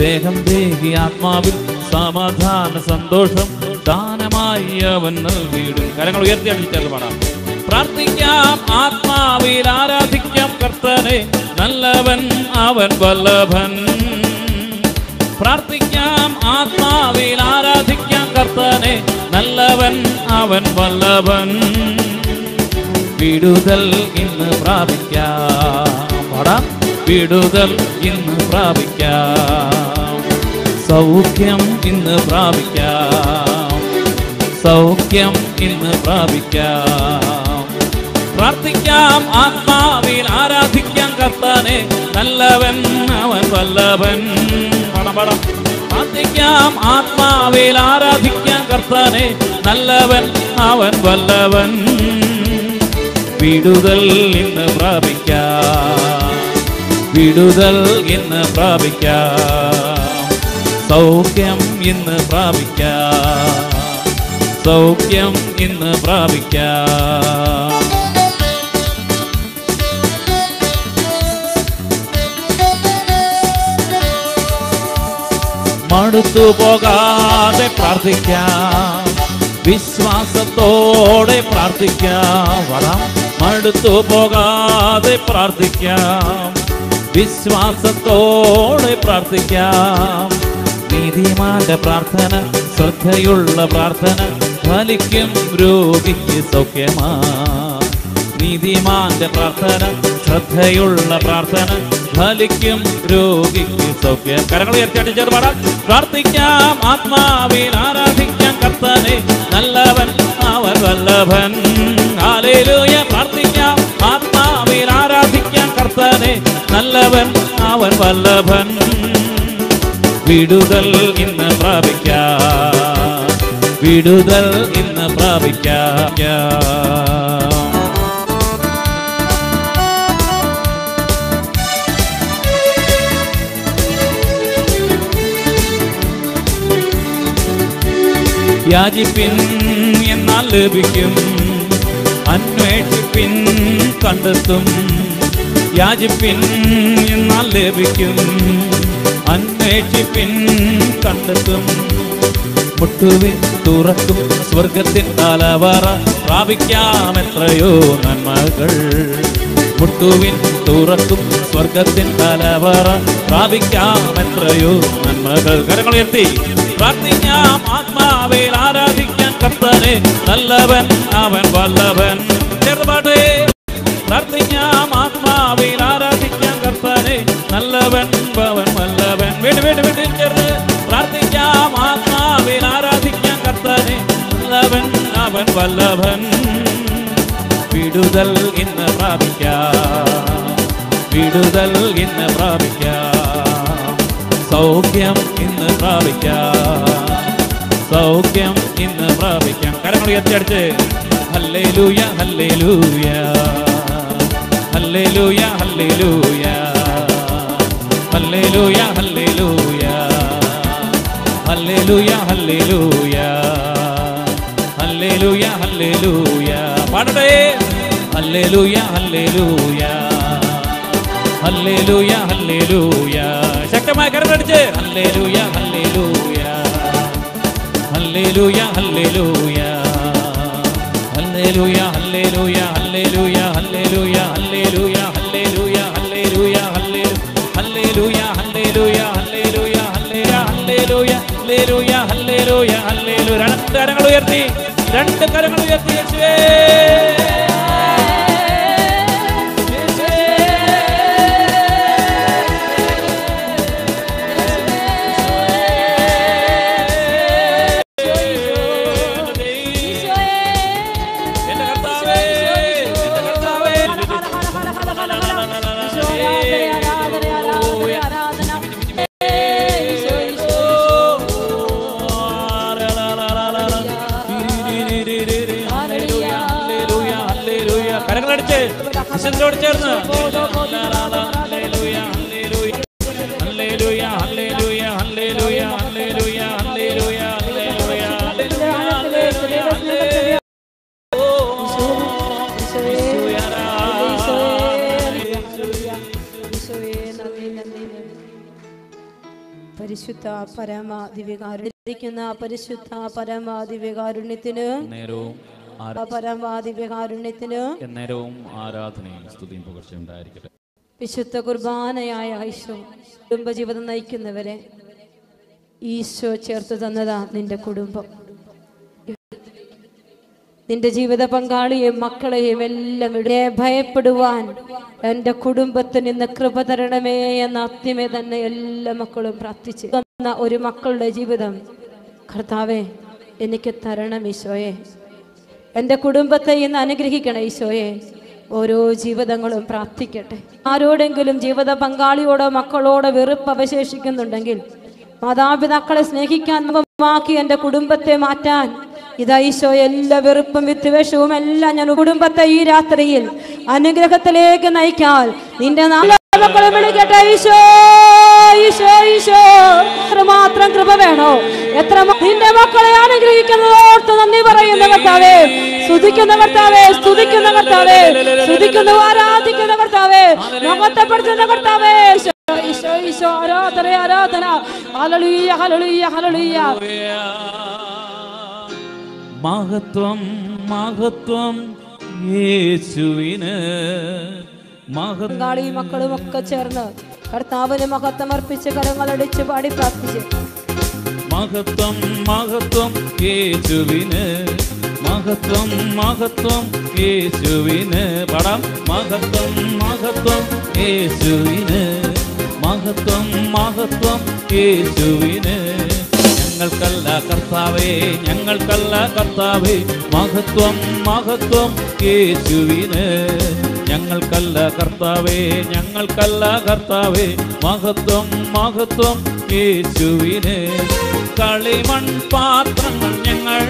ദേഹം ദേഹി ആത്മാവിൽ സമാധാന സന്തോഷം ദാനമായി അവൻ നൽകിയിടും കരങ്ങൾ ഉയർത്തി അടിച്ചത് പാടാം പ്രാർത്ഥിക്കാം ആത്മാവിൽ ആരാധിക്കാം കർത്തനെ നല്ലവൻ അവൻ വല്ലഭൻ പ്രാർത്ഥിക്കാം ആത്മാവിൽ ആരാധിക്കാം കർത്തനെ നല്ലവൻ അവൻ വല്ലഭൻ വിടുതൽ ഇന്ന് പ്രാപിക്കാം പാടാം വിടുതൽ ഇന്ന് പ്രാപിക്കാം സൗഖ്യം ഇന്ന് പ്രാപിക്കാം സൗഖ്യം ഇന്ന് പ്രാപിക്കാം പ്രാർത്ഥിക്കാം ആത്മാവിൽ ആരാധിക്കാം കർത്താനെ നല്ലവൻ അവൻ വല്ലഭൻ പണം പണം പ്രാർത്ഥിക്കാം ആത്മാവിൽ ആരാധിക്കാം കർത്താനെ നല്ലവൻ അവൻ വല്ലവൻ വിടുതൽ ഇന്ന് പ്രാപിക്കാം വിടുതൽ ഇന്ന് പ്രാപിക്കാം സൗഖ്യം ഇന്ന് പ്രാപിക്കാം സൗഖ്യം ഇന്ന് പ്രാപിക്കാം മടുത്തു പോകാതെ പ്രാർത്ഥിക്കാം വിശ്വാസത്തോടെ പ്രാർത്ഥിക്കാം വരാം മടുത്തു പോകാതെ പ്രാർത്ഥിക്കാം വിശ്വാസത്തോടെ പ്രാർത്ഥിക്കാം നീതിമാന്റെ പ്രാർത്ഥന ശ്രദ്ധയുള്ള പ്രാർത്ഥന ഫലിക്കും രോഗിക്ക് സൗഖ്യമാ നീതിമാന്റെ പ്രാർത്ഥന ശ്രദ്ധയുള്ള പ്രാർത്ഥന ഫലിക്കും രോഗിക്ക് സൗഖ്യം കരങ്ങൾ ഉയർത്തിയായിട്ട് ചെറുപാടാം പ്രാർത്ഥിക്കാം ആത്മാവിൽ ആരാധിക്കാം കർത്തനെ നല്ലവൻ അവൻ വല്ലഭൻ ഹാലേലൂയ പ്രാർത്ഥിക്കാം ആത്മാവിൽ ആരാധിക്കാം കർത്തനെ നല്ലവൻ അവൻ വല്ലഭൻ വിടുതൽ ഇന്ന് പ്രാപിക്കാം വിടുതൽ ഇന്ന് പ്രാപിക്കാം യാചിപ്പിൻ എന്നാൽ ലഭിക്കും അന്വേഷിപ്പിൻ കണ്ടെത്തും യാചിപ്പിൻ എന്നാൽ ലഭിക്കും അന്വേഷിപ്പിൻ കണ്ടെത്തും മുട്ടുവിൻ തുറക്കും സ്വർഗത്തിൻ തലവറ പ്രാപിക്കാം എത്രയോ നന്മകൾ മുട്ടുവിൻ തുറക്കും സ്വർഗത്തിൻ തലവറ പ്രാപിക്കാം എത്രയോ നന്മകൾ കരങ്ങൾ ഉയർത്തി പ്രാർത്ഥിക്കാം ആത്മാവേൽ ആരാധിക്കാൻ കർത്തനെ നല്ലവൻ അവൻ വല്ലവൻ ചെറുപാട്ടേ പ്രാർത്ഥിക്കാം ആത്മാവേൽ ആരാധിക്കാൻ കർത്തനെ നല്ലവൻ അവൻ വല്ലവൻ വീണ്ടും വീണ്ടും വീണ്ടും ചേർന്ന് പ്രാർത്ഥിക്കാം ആത്മാവേൽ ആരാധിക്കാൻ കർത്തനെ നല്ലവൻ അവൻ വല്ലഭൻ വിടുതൽ ഇന്ന് പ്രാപിക്കാം വിടുതൽ ഇന്ന് പ്രാപിക്കാം സൗഖ്യം ഇന്ന് പ്രാപിക്കാം സൗഖ്യം ഇന്ന് പ്രാപിക്കാം കരങ്ങൾ ഉയർത്തിയടിച്ച് ഹല്ലേലൂയ ഹല്ലേലൂയ ഹല്ലേലൂയ ഹല്ലേലൂയ ഹല്ലേലൂയ ഹല്ലേലൂയ ഹല്ലേലൂയ ഹല്ലേലൂയ ഹല്ലേലൂയ ഹല്ലേലൂയ പാടട്ടെ ഹല്ലേലൂയ ഹല്ലേലൂയ ഹല്ലേലൂയ ഹല്ലേലൂയ ശക്തമായ കരമടിച്ച് ഹല്ലേലൂയ ഹല്ലേലൂയ ഹല്ലേലൂയ ഹല്ലേലൂയ ഹല്ലേലൂയ ഹല്ലേലൂയ ഹല്ലേലൂയ ഹല്ലേലൂയ ഹല്ലേലൂയ ഹല്ലേലൂയ ഹല്ലേലൂയ ഹല്ലേലൂയ ഹല്ലേലൂയ ഹല്ലേലൂയ ഹല്ലേലൂയ ഹല്ലേലൂയ ഹല്ലേലൂയ ഹല്ലേലൂയ രണ്ട് കരങ്ങൾ ഉയർത്തി രണ്ട് കരങ്ങൾ ഉയർത്തി യേശുവേ എന്റെ കർത്താവേ എന്റെ കർത്താവേ കരങ്ങളടിച്ച് വിശുദ്ധോട് ചേർന്ന് ഹല്ലേലൂയ, ഹല്ലേലൂയ. ഹല്ലേലൂയ, ഹല്ലേലൂയ, ഹല്ലേലൂയ, ഹല്ലേലൂയ, ഹല്ലേലൂയ, ഹല്ലേലൂയ, ഹല്ലേലൂയ, ഹല്ലേലൂയ, ഹല്ലേലൂയ. ഓ, ഈശോയെ ആരാധന. പരിശുദ്ധ പരമാദിവ്യകാരുണ്യിരിക്കുന്ന പരിശുദ്ധ പരമാദിവ്യകാരുണ്യത്തിന് നേരവും ആരാ- പരമാദിവ്യകാരുണ്യത്തിന് എന്നേരവും ആരാധനയും സ്തുതിയും പുകഴ്ചയും ഉണ്ടായിരിക്കട്ടെ വിശുദ്ധ കുർബാനയായ ഈശോ കുടുംബജീവിതം നയിക്കുന്നവരെ ഈശോ ചേർത്ത് തന്നതാ നിന്റെ കുടുംബം നിന്റെ ജീവിത പങ്കാളിയെയും മക്കളെയും എല്ലാം ഇവിടെ ഭയപ്പെടുവാൻ എൻ്റെ കുടുംബത്തിന് ഇന്ന് കൃപ തരണമേ എന്ന ആത്മീയ തന്നെ എല്ലാ മക്കളും പ്രാർത്ഥിച്ച് വന്ന ഒരു മക്കളുടെ ജീവിതം കർത്താവെ എനിക്ക് തരണം ഈശോയെ എൻ്റെ കുടുംബത്തെ ഇന്ന് അനുഗ്രഹിക്കണം ഈശോയെ ഓരോ ജീവിതങ്ങളും പ്രാർത്ഥിക്കട്ടെ ആരോടെങ്കിലും ജീവിത പങ്കാളിയോടോ മക്കളോടോ വെറുപ്പ് അവശേഷിക്കുന്നുണ്ടെങ്കിൽ മാതാപിതാക്കളെ സ്നേഹിക്കാൻ മാക്കി എൻ്റെ കുടുംബത്തെ മാറ്റാൻ ഇതാ ഈശോ എല്ലാ വെറുപ്പും വിദ്വേഷവും എല്ലാം ഞാൻ കുടുംബത്തെ ഈ രാത്രിയിൽ അനുഗ്രഹത്തിലേക്ക് നയിക്കാൻ നിന്റെ നല്ല മക്കളെ വിളിക്കട്ടെ ഈശോ ഈശോ ഈശോ എത്രമാത്രം കൃപ വേണോ എത്ര മ- നിന്റെ മക്കളെ അനുഗ്രഹിക്കുന്നത് ഓർത്ത് നന്ദി പറയുന്ന കർത്താവേ സ്തുതിക്കുന്ന കർത്താവേ സ്തുതിക്കുന്ന കർത്താവേ സ്തുതിക്കുന്നു ആരാധിക്കുന്ന കർത്താവേ മഹത്വപ്പെടുത്തുന്ന കർത്താവേ ഈശോ ഈശോ ഈശോ ആരാധന ആരാധന ഹല്ലേലൂയ ഹല്ലേലൂയ ഹല്ലേലൂയ മഹത്വം മഹത്വം യേശുവിന് മഹത്വം പങ്കാളി മക്കളും ഒക്കെ ചേർന്ന് കർത്താവിന് മഹത്വം അർപ്പിച്ച് കരങ്ങളടിച്ച് പാടി പ്രാർത്ഥിച്ച് മഹത്വം മഹത്വം യേശുവിന് മഹത്വം മഹത്വം യേശുവിന് പടം മഹത്വം മഹത്വം യേശുവിന് മഹത്വം മഹത്വം യേശുവിന് ഞങ്ങൾക്കല്ല കർത്താവേ ഞങ്ങൾക്കല്ല കർത്താവേ മഹത്വം മഹത്വം യേശുവിന് ഞങ്ങൾക്കല്ല കർത്താവേ ഞങ്ങൾക്കല്ല കർത്താവേ മഹത്വം മഹത്വം യേശുവിന് കളിമൺ പാത്രങ്ങൾ ഞങ്ങൾ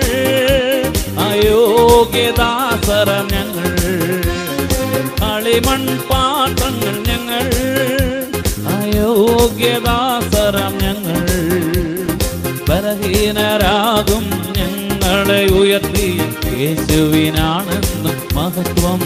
അയോഗ്യദാസരം ഞങ്ങൾ കളിമൺ പാത്രങ്ങൾ ഞങ്ങൾ അയോഗ്യദാസരം ഞങ്ങൾ ബലഹീനരാകും ഞങ്ങളെ ഉയർത്തിയ യേശുവിനാണെന്ന് മഹത്വം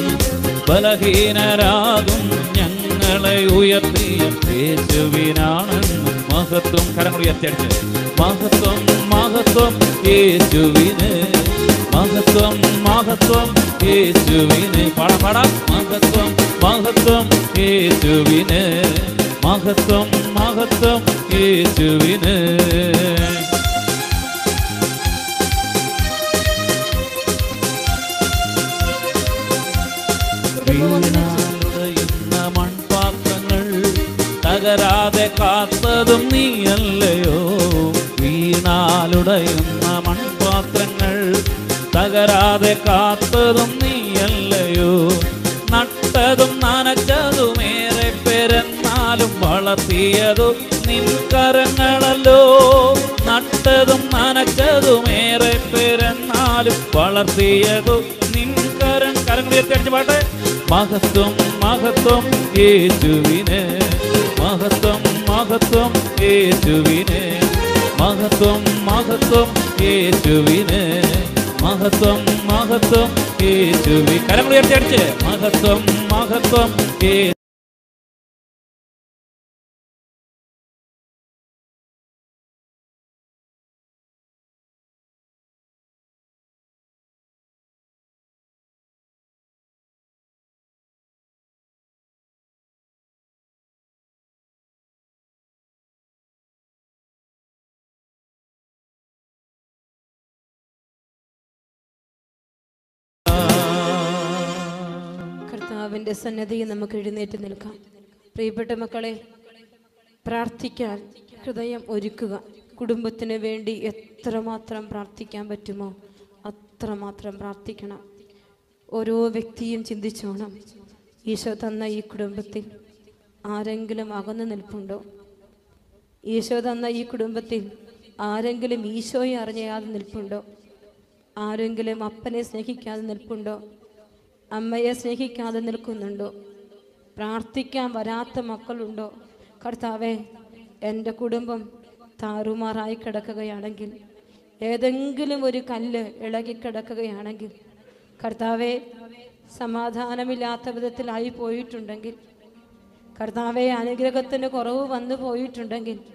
ബലഹീനരാകും ഞങ്ങളെ ഉയർത്തിയ യേശുവിനാണെന്ന് മഹത്വം കരങ്ങൾ ഉയർത്തിയടിച്ച് മഹത്വം മഹത്വം യേശുവിന് മഹത്വം മഹത്വം യേശുവിന് പട പട മഹത്വം മഹത്വം യേശുവിന് മഹത്വം മഹത്വം യേശുവിന് വീണാലുടയുന്ന മൺപാത്രങ്ങൾ തകരാതെ കാത്തതും നീയല്ലയോ വീണാലുടയുന്ന മൺപാത്രങ്ങൾ തകരാതെ കാത്തതും നീയല്ലയോ നട്ടതും നനച്ചതുമേറെ പെരുന്നാലും വളർത്തിയതും നിൻ കരങ്ങളല്ലോ നട്ടതും നനച്ചതുമേറെ പെരുന്നാലും വളർത്തിയതും നിൻ കരം കരങ്ങൾ ഉയർത്തി പാട്ടെ മഹത്വം മഹത്വം യേശുവിന് മഹത്വം മഹത്വം യേശുവിന് മഹത്വം മഹത്വം യേശുവിന് മഹത്വം മഹത്വം യേശുവി കരങ്ങൾ ഉയർത്തി അടിച്ച് മഹത്വം മഹത്വം യേ കർത്താവിൻ്റെ സന്നദ്ധിയിൽ നമുക്ക് എഴുന്നേറ്റ് നിൽക്കാം പ്രിയപ്പെട്ട മക്കളെ പ്രാർത്ഥിക്കാൻ ഹൃദയം ഒരുക്കുക കുടുംബത്തിന് വേണ്ടി എത്രമാത്രം പ്രാർത്ഥിക്കാൻ പറ്റുമോ അത്രമാത്രം പ്രാർത്ഥിക്കണം ഓരോ വ്യക്തിയും ചിന്തിച്ചോണം ഈശോ തന്ന ഈ കുടുംബത്തിൽ ആരെങ്കിലും അകന്നു നിൽപ്പുണ്ടോ ഈശോ തന്ന ഈ കുടുംബത്തിൽ ആരെങ്കിലും ഈശോയെ അറിഞ്ഞയാതെ നിൽപ്പുണ്ടോ ആരെങ്കിലും അപ്പനെ സ്നേഹിക്കാതെ നിൽപ്പുണ്ടോ അമ്മയെ സ്നേഹിക്കാതെ നിൽക്കുന്നുണ്ടോ പ്രാർത്ഥിക്കാൻ വരാത്ത മക്കളുണ്ടോ കർത്താവെ എൻ്റെ കുടുംബം താറുമാറായി കിടക്കുകയാണെങ്കിൽ ഏതെങ്കിലും ഒരു കല്ല് ഇളകി കിടക്കുകയാണെങ്കിൽ കർത്താവെ സമാധാനമില്ലാത്ത വിധത്തിലായി പോയിട്ടുണ്ടെങ്കിൽ കർത്താവെ അനുഗ്രഹത്തിന് കുറവ് വന്നു പോയിട്ടുണ്ടെങ്കിൽ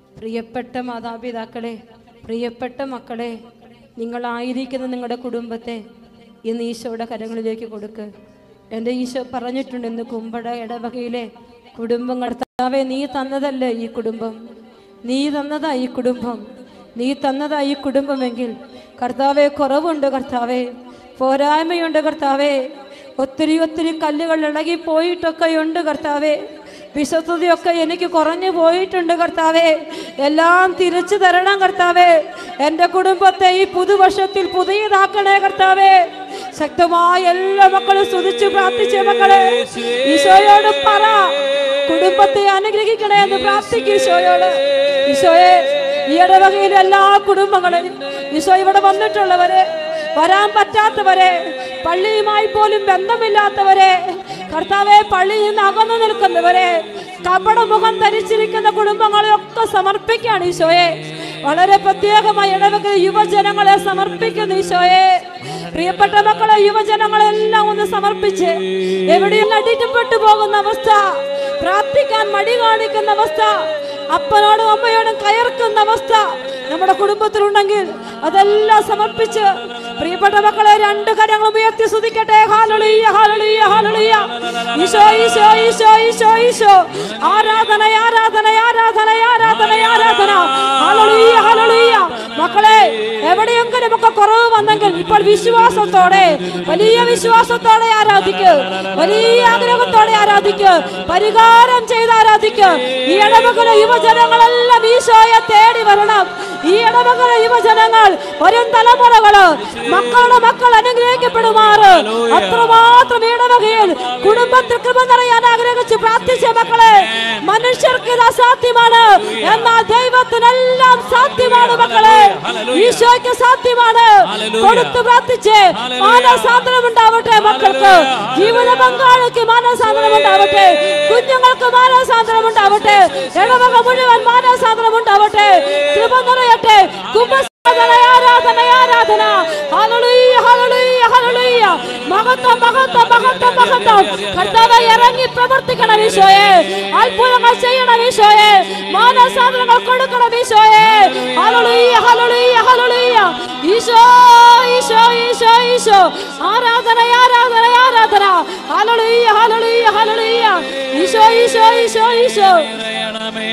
പ്രിയപ്പെട്ട മാതാപിതാക്കളെ പ്രിയപ്പെട്ട മക്കളെ നിങ്ങളായിരിക്കുന്ന നിങ്ങളുടെ കുടുംബത്തെ ഇന്ന് ഈശോയുടെ കരങ്ങളിലേക്ക് കൊടുക്ക് എൻ്റെ ഈശോ പറഞ്ഞിട്ടുണ്ട് ഇന്ന് കുമ്പട ഇടവകയിലെ കുടുംബം കർത്താവെ നീ തന്നതല്ലേ ഈ കുടുംബം നീ തന്നതാ ഈ കുടുംബം നീ തന്നതാ ഈ കുടുംബമെങ്കിൽ കർത്താവെ കുറവുണ്ട് കർത്താവെ പോരായ്മയുണ്ട് കർത്താവെ ഒത്തിരി ഒത്തിരി കല്ലുകൾ ഇളകി പോയിട്ടൊക്കെ ഉണ്ട് കർത്താവെ വിശ്വസ്തതയൊക്കെ എനിക്ക് കുറഞ്ഞു പോയിട്ടുണ്ട് കർത്താവെ എല്ലാം തിരിച്ചു തരണം കർത്താവെ എൻ്റെ കുടുംബത്തെ ഈ പുതുവർഷത്തിൽ പുതിയതാക്കണേ കർത്താവെ ശക്തമായ എല്ലാ മക്കളും സ്തുതിച്ചു പ്രാർത്ഥിച്ച മക്കളെ ഈശോയോട് പറ കുടുംബത്തെ അനുഗ്രഹിക്കണേ എന്ന് പ്രാർത്ഥിക്കും ഈശോയോട് ഈശോയെ ഈ ഇടവകയിലെ എല്ലാ കുടുംബങ്ങളും ഈശോ ഇവിടെ വന്നിട്ടുള്ളവരെ വരാൻ പറ്റാത്തവരെ പള്ളിയുമായി പോലും ബന്ധമില്ലാത്തവരെ കർത്താവെ പള്ളിയിൽ നിന്ന് അകന്നു നിൽക്കുന്നവരെ കപട മുഖം ധരിച്ചിരിക്കുന്ന കുടുംബങ്ങളെ ഒക്കെ സമർപ്പിക്കുകയാണ് ഈശോയെ വളരെ പ്രത്യേകമായി ഇടവക യുവജനങ്ങളെ സമർപ്പിക്കുന്നു ഈശോയെ പ്രിയപ്പെട്ട മക്കളെ യുവജനങ്ങളെല്ലാം ഒന്ന് സമർപ്പിച്ച് എവിടെയും അടിറ്റപ്പെട്ടു പോകുന്ന അവസ്ഥ പ്രാർത്ഥിക്കാൻ മടി കാണിക്കുന്ന അവസ്ഥ അപ്പനോടും അമ്മയോടും കയർക്കുന്ന അവസ്ഥ നമ്മുടെ കുടുംബത്തിലുണ്ടെങ്കിൽ അതെല്ലാം സമർപ്പിച്ച് പ്രിയപ്പെട്ട മക്കളെ രണ്ട് കരങ്ങളും ഉയർത്തി സ്തുതിക്കട്ടെ ഹാലളിയ ഹാലളിയ ഹാലളിയ ഈശോ ഈശോ ഈശോ ഈശോ ഈശോ ആരാധന ആരാധന ആരാധന ആരാധന ആരാധന ഹാലളിയ ഹാലളിയ മക്കളെ എവിടെയെങ്കിലും ഒക്കെ കുറവ് വന്നെങ്കിൽ ഇപ്പോൾ വിശ്വാസത്തോടെ വലിയ വിശ്വാസത്തോടെ ആരാധിക്ക് വലിയ ആഗ്രഹത്തോടെ ആരാധിക്ക് പരിഹാരം ചെയ്ത് ആരാധിക്ക് ഈ ഇടമകളെ യുവജനങ്ങളെല്ലാം ഈശോയെ തേടി വരണം ഈ ഇടമകളെ യുവജനങ്ങൾ വരും തലമുറകള് മക്കളുടെ മക്കൾ അനുഗ്രഹിക്കപ്പെടുമാറ് അത്രമാത്രം ഈ ഇടവകയിൽ കുടുംബത്തിൽ കൃപ നിറയാൻ ആഗ്രഹിച്ച് പ്രാർത്ഥിച്ച മക്കളെ മനുഷ്യർക്ക് ഇത് അസാധ്യമാണ് എന്നാൽ ദൈവത്തിനെല്ലാം സാധ്യമാണ് മക്കളെ ഈശോയ്ക്ക് സാധ്യമാണ് കൊടുത്തു പ്രാർത്ഥിച്ച് മാനസാന്തരം ഉണ്ടാവട്ടെ മക്കൾക്ക് ജീവിത പങ്കാളിക്ക് മാനസാന്തരം ഉണ്ടാവട്ടെ കുഞ്ഞുങ്ങൾക്ക് മാനസാന്തരം ഉണ്ടാവട്ടെ ഇടവക മുഴുവൻ മാനസാന്തരം ഉണ്ടാവട്ടെ കൃപ നിറയട്ടെ കുംഭസാധന ആരാധന ആരാധന ഹല്ലേലൂയ ഹല്ലേലൂയ ഹല്ലേലൂയ മഹത്വം മഹത്വം മഹത്വം മഹത്വം കർത്താവേ ഇറങ്ങി പ്രവർത്തിക്കണം ഈശോയെ അത്ഭുതങ്ങൾ ചെയ്യണം ഈശോയെ മാനസാന്തരങ്ങൾ കൊടുക്കണം ഈശോയെ ഹല്ലേലൂയ ഹല്ലേലൂയ ഹല്ലേലൂയ ഈശോ ഈശോ ഈശോ ഈശോ ആരാധന ആരാധന ആരാധന ഹല്ലേലൂയ ഹല്ലേലൂയ ഹല്ലേലൂയ ഈശോ ഈശോ ഈശോ ഈശോ നിറയണമേ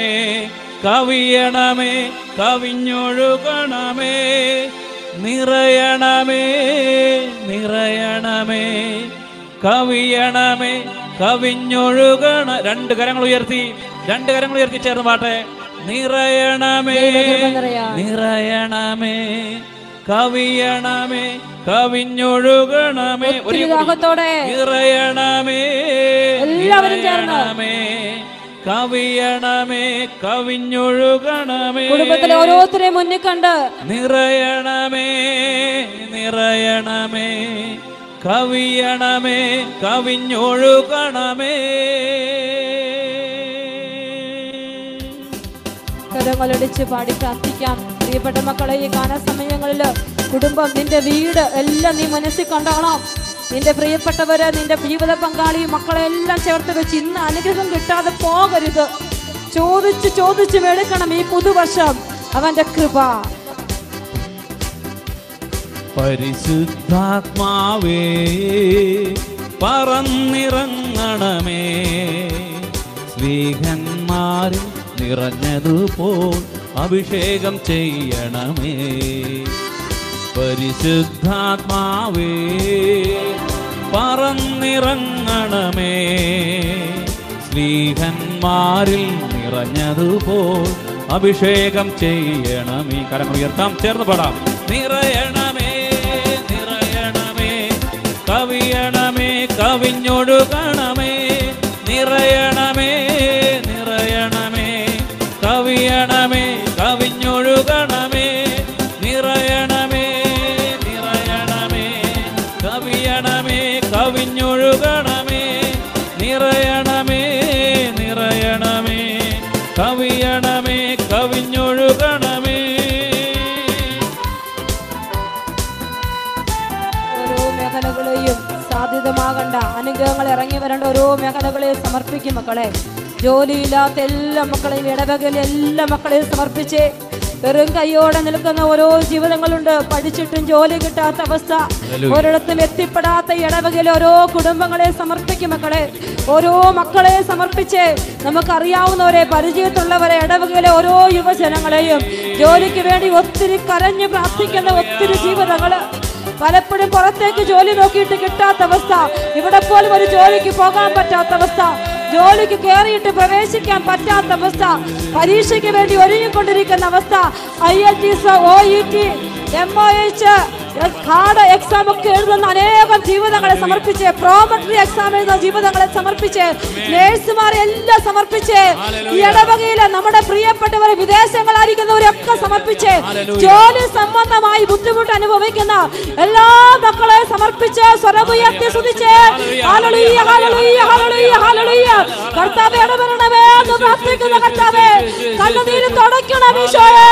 കവിയണമേ കവിഞ്ഞൊഴുകണമേ നിറയണമേ നിറയണമേ കവിയണമേ കവിഞ്ഞൊഴുകണ രണ്ട് കരങ്ങൾ ഉയർത്തി രണ്ട് കരങ്ങൾ ഉയർത്തി ചേർന്ന് പാട്ടെ നിറയണമേ ദൈവകൃപ നിറയാൻ. നിറയണമേ കവിയണമേ കവിഞ്ഞൊഴുകണമേ ഒരു ഒത്തിരി ദാഹത്തോടെ നിറയണമേ എല്ലാവരും ചേർന്ന്. നിറയണമേ കവിയണമേ കവിഞ്ഞൊഴുകണമേ കുടുംബത്തിലെ ഓരോരുത്തരെയും മുന്നിൽ കണ്ട് നിറയണമേ നിറയണമേ കവിയണമേ കവിഞ്ഞൊഴുകണമേ കരങ്ങളടിച്ച് പാടി പ്രാർത്ഥിക്കാം പ്രിയപ്പെട്ട മക്കളെ ഈ ഗാന സമയങ്ങളിൽ കുടുംബം നിന്റെ വീട് എല്ലാം നീ മനസ്സിൽ കണ്ടോണം നിന്റെ പ്രിയപ്പെട്ടവര് നിന്റെ ജീവിത പങ്കാളി മക്കളെ എല്ലാം ചേർത്ത് വെച്ച് ഇന്ന് അനുഗ്രഹം കിട്ടാതെ പോകരുത് ചോദിച്ച് ചോദിച്ച് മേടിക്കണം ഈ പുതുവർഷം അവന്റെ കൃപ പരിശുദ്ധാത്മാവേ പറന്നിറങ്ങണമേ സ്ലീഹന്മാരിൽ നിറഞ്ഞതുപോൽ അഭിഷേകം ചെയ്യണമേ പരിശുദ്ധാത്മാവേ പറന്നിറങ്ങണമേ സ്ലീഹന്മാരിൽ നിറഞ്ഞതുപോൽ അഭിഷേകം ചെയ്യണമേ കരങ്ങൾ ഉയർത്താം ചേർന്ന് പാടാം നിറയണമേ നിറയണമേ കവിയണമേ കവിഞ്ഞൊടുകണമേ നിറയണമേ നിറയണമേ കവിയണമേ കവിഞ്ഞൊഴുകണമേ നിറയണമേ നിറയണമേ കവിയണമേ കവിഞ്ഞൊഴുകണമേ നിറയണമേ നിറയണമേ കവിയണമേ കവിഞ്ഞൊഴുകണമേ ഓരോ മേഖലകളെയും സാധ്യതമാകണ്ട അനുഗ്രഹങ്ങൾ ഇറങ്ങി വരേണ്ട ഓരോ മേഖലകളെയും സമർപ്പിക്കും മക്കളെ ജോലിയില്ലാത്ത എല്ലാ മക്കളെയും ഇടവകയിലെ എല്ലാ മക്കളെയും സമർപ്പിച്ച് വെറും കൈയോടെ നിൽക്കുന്ന ഓരോ ജീവിതങ്ങളുണ്ട് പഠിച്ചിട്ടും ജോലി കിട്ടാത്ത അവസ്ഥ ഒരിടത്തും എത്തിപ്പെടാത്ത ഇടവകയിലെ ഓരോ കുടുംബങ്ങളെ സമർപ്പിക്കും മക്കളെ ഓരോ മക്കളെ സമർപ്പിച്ച് നമുക്കറിയാവുന്നവരെ പരിചയത്തുള്ളവരെ ഇടവകയിലെ ഓരോ യുവജനങ്ങളെയും ജോലിക്ക് വേണ്ടി ഒത്തിരി കരഞ്ഞ് പ്രാർത്ഥിക്കുന്ന ഒത്തിരി ജീവിതങ്ങള് പലപ്പോഴും പുറത്തേക്ക് ജോലി നോക്കിയിട്ട് കിട്ടാത്ത അവസ്ഥ ഇവിടെ പോലും ഒരു ജോലിക്ക് പോകാൻ പറ്റാത്ത അവസ്ഥ ജോലിക്ക് കയറിയിട്ട് പ്രവേശിക്കാൻ പറ്റാത്ത അവസ്ഥ പരീക്ഷയ്ക്ക് വേണ്ടി ഒരുങ്ങിക്കൊണ്ടിരിക്കുന്ന അവസ്ഥ I L T O E T M O H hard exam ഒക്കെ എഴുതുന്ന അനേകം ജീവിതങ്ങളെ സമർപ്പിച്ച് പ്രോമട്രി എക്സാം എഴുതുന്ന ജീവിതങ്ങളെ സമർപ്പിച്ച് നേഴ്സുമാരെ എല്ലാം സമർപ്പിച്ച് ഈ ഇടവകയിലെ നമ്മുടെ പ്രിയപ്പെട്ടവരെ വിദേശങ്ങളായിരിക്കുന്നവരൊക്കെ സമർപ്പിച്ച് ജോലി സംബന്ധമായി ബുദ്ധിമുട്ട് അനുഭവിക്കുന്ന എല്ലാ മക്കളെ സമർപ്പിച്ച് സ്വരമുയർത്തി സ്തുതിച്ച് ഹല്ലേലൂയ, ഹല്ലേലൂയ, ഹല്ലേലൂയ, ഹല്ലേലൂയ. കർത്താവേ ഇടപെടണമേ എന്ന് പ്രാർത്ഥിക്കുന്ന കർത്താവേ കണ്ണുനീര് തുടയ്ക്കണം ഈശോയെ